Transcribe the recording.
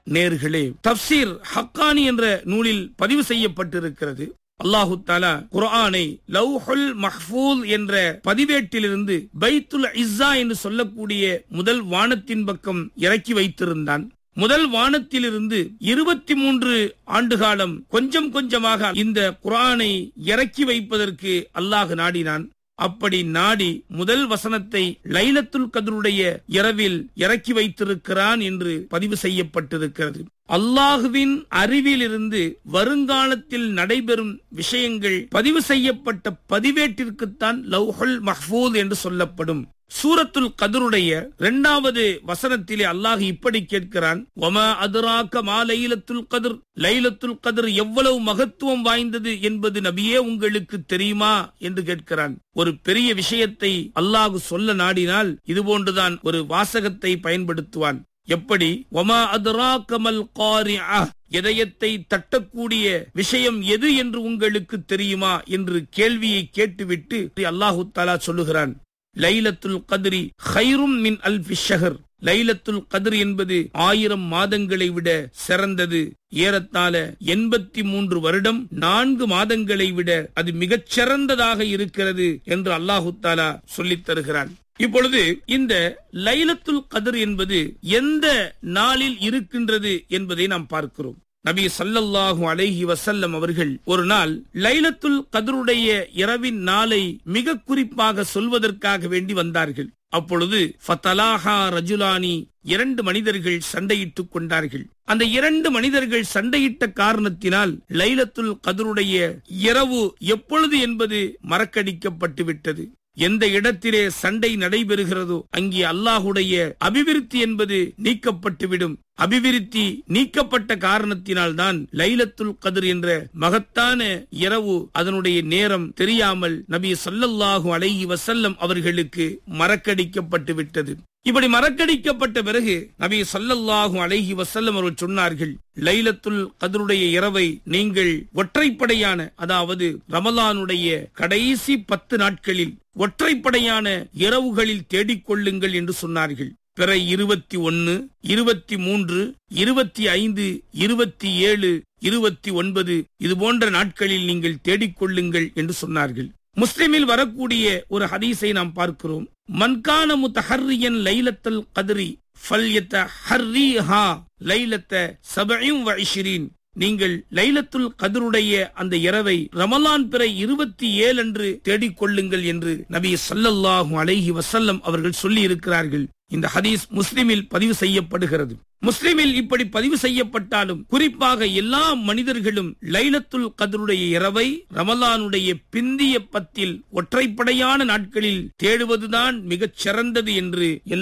நேர்களே தப்சீர் ஹக்கானி என்ற நூலில் பதிவு செய்யப்பட்டிருக்கிறது அல்லாஹு தாலா குர்ஆனை லவ்ஹுல் மஹ்பூல் என்ற பதிவேட்டிலிருந்து பைத்துல் இஸ்ஸா என்று சொல்லக்கூடிய முதல் வானத்தின் பக்கம் இறக்கி வைத்திருந்தான் முதல் வானத்திலிருந்து இருபத்தி மூன்று ஆண்டு காலம் கொஞ்சம் கொஞ்சமாக இந்த குர்ஆனை இறக்கி வைப்பதற்கு அல்லாஹ் நாடினான் அப்படி நாடி முதல் வசனத்தை லைலத்துல் கதருடைய இரவில் இறக்கி வைத்திருக்கிறான் என்று பதிவு செய்யப்பட்டிருக்கிறது அல்லாஹுவின் அறிவிலிருந்து வருங்காலத்தில் நடைபெறும் விஷயங்கள் பதிவு செய்யப்பட்ட பதிவேட்டிற்குத்தான் லவ்ஹுல் மஹ்பூத் என்று சொல்லப்படும் சூரத்துல் கதருடைய இரண்டாவது வசனத்திலே அல்லாஹ் இப்படி கேட்கிறான் ஒமா அதுராக்க மா லைலத்துல் கதிர் லைலத்துல் கதிர் எவ்வளவு மகத்துவம் வாய்ந்தது என்பது நபியே உங்களுக்கு தெரியுமா என்று கேட்கிறான் ஒரு பெரிய விஷயத்தை அல்லாஹ் சொல்ல நாடினால் இதுபோன்றுதான் ஒரு வாசகத்தை பயன்படுத்துவான் எப்படி ஒமா அதுராக்கமல் காரிஆ இதயத்தை தட்டக்கூடிய விஷயம் எது என்று உங்களுக்கு தெரியுமா என்று கேள்வியை கேட்டுவிட்டு அல்லாஹு தாலா சொல்லுகிறான் லைலத்துல் கதிரி ஹைரும் மின் அல் ஷஹர் லைலத்துல் கதிர் என்பது ஆயிரம் மாதங்களை விட சிறந்தது ஏறத்தாழ எண்பத்தி மூன்று வருடம் நான்கு மாதங்களை விட அது மிகச் சிறந்ததாக இருக்கிறது என்று அல்லாஹு தாலா சொல்லித் தருகிறான் இப்பொழுது இந்த லைலத்துல் கதிர் என்பது எந்த நாளில் இருக்கின்றது என்பதை நாம் பார்க்கிறோம் நபி சல்லல்லாஹு அலைஹி வசல்லம் அவர்கள் ஒரு நாள் லைலத்துல் கதருடைய இரவின் நாளை மிக குறிப்பாக சொல்வதற்காக வேண்டி வந்தார்கள் அப்பொழுது ஃபத்தலாஹா ரஜுலானி இரண்டு மனிதர்கள் சண்டையிட்டுக் கொண்டார்கள் அந்த இரண்டு மனிதர்கள் சண்டையிட்ட காரணத்தினால் லைலத்துல் கதருடைய இரவு எப்பொழுது என்பது மறக்கடிக்கப்பட்டு விட்டது எந்த இடத்திலே சண்டை நடைபெறுகிறதோ அங்கே அல்லாஹுடைய அபிவிருத்தி என்பது நீக்கப்பட்டுவிடும் அபிவிருத்தி நீக்கப்பட்ட காரணத்தினால் தான் லைலத்துல் கதிர் என்ற மகத்தான இரவு அதனுடைய நேரம் தெரியாமல் நபி சொல்லல்லாஹு அலைஹி வசல்லம் அவர்களுக்கு மறக்கடிக்கப்பட்டு விட்டது இப்படி மறக்கடிக்கப்பட்ட பிறகு நபி சொல்லல்லாஹு அலைஹி வசல்லம் அவர்கள் சொன்னார்கள் லைலத்துல் கதருடைய இரவை நீங்கள் ஒற்றைப்படையான அதாவது ரமலானுடைய கடைசி பத்து நாட்களில் ஒற்றைப்படையான இரவுகளில் தேடிக்கொள்ளுங்கள் என்று சொன்னார்கள் பிற இருபத்தி ஒன்னு இருபத்தி மூன்று இருபத்தி ஐந்து இருபத்தி ஏழு இருபத்தி ஒன்பது இது போன்ற நாட்களில் நீங்கள் தேடிக்கொள்ளுங்கள் என்று சொன்னார்கள் முஸ்லிமில் வரக்கூடிய ஒரு ஹதீஸை நாம் பார்க்கிறோம் மன்கான முத்தஹர்ரியன் லைலத்தல் கதிரி ஃபல்யத்த ஹர்ரிஹா லைலத்த சபையும் வைஷிரீன் நீங்கள் லைலத்துல் கதருடைய அந்த இரவை ரமலான் பிறை இருபத்தி ஏழு அன்று தேடிக்கொள்ளுங்கள் என்று நபி சல்லல்லாஹு அலைஹி வசல்லம் அவர்கள் சொல்லி இருக்கிறார்கள் இந்த ஹதீஸ் முஸ்லிமில் பதிவு செய்யப்படுகிறது முஸ்லிமில் இப்படி பதிவு செய்யப்பட்டாலும் குறிப்பாக எல்லா மனிதர்களும் லைலத்துல் கதருடைய இரவை ரமலானுடைய பிந்திய பத்தில் ஒற்றைப்படையான நாட்களில் தேடுவதுதான் மிகச் சிறந்தது என்று